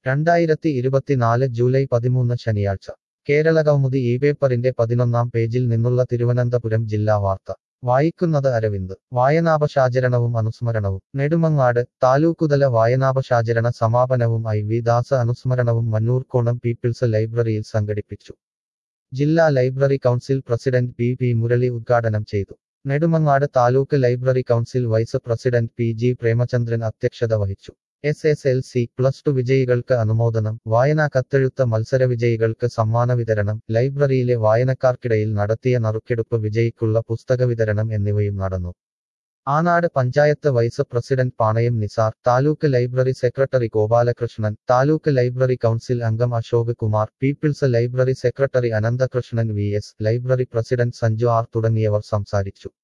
രണ്ടായിരത്തി ഇരുപത്തിനാല് ജൂലൈ പതിമൂന്ന് ശനിയാഴ്ച കേരള കൗമുദി ഈ പേപ്പറിന്റെ പതിനൊന്നാം പേജിൽ നിന്നുള്ള തിരുവനന്തപുരം ജില്ലാ വാർത്ത വായിക്കുന്നത് അരവിന്ദ് വായനാപശാചരണവും അനുസ്മരണവും നെടുമങ്ങാട് താലൂക്കുതല വായനാപശാചരണ സമാപനവും ഐ വി ദാസ അനുസ്മരണവും മന്നൂർക്കോണം പീപ്പിൾസ് ലൈബ്രറിയിൽ സംഘടിപ്പിച്ചു ജില്ലാ library council president P P Murali ഉദ്ഘാടനം ചെയ്തു Nedumangad taluk library council vice president P G Premachandran അധ്യക്ഷത വഹിച്ചു S S L C plus two വിജയികൾക്ക് അനുമോദനം വായനാ കത്തെഴുത്ത മത്സര വിജയികൾക്ക് സമ്മാന വിതരണം ലൈബ്രറിയിലെ വായനക്കാർക്കിടയിൽ നടത്തിയ നറുക്കെടുപ്പ് വിജയിക്കുള്ള പുസ്തക വിതരണം എന്നിവയും നടന്നു Anad panchayat vice president Panayam Nisar taluk library secretary Gopalakrishnan taluk library council അംഗം Ashok Kumar people's library secretary Ananthakrishnan V S library president Sanju R തുടങ്ങിയവർ സംസാരിച്ചു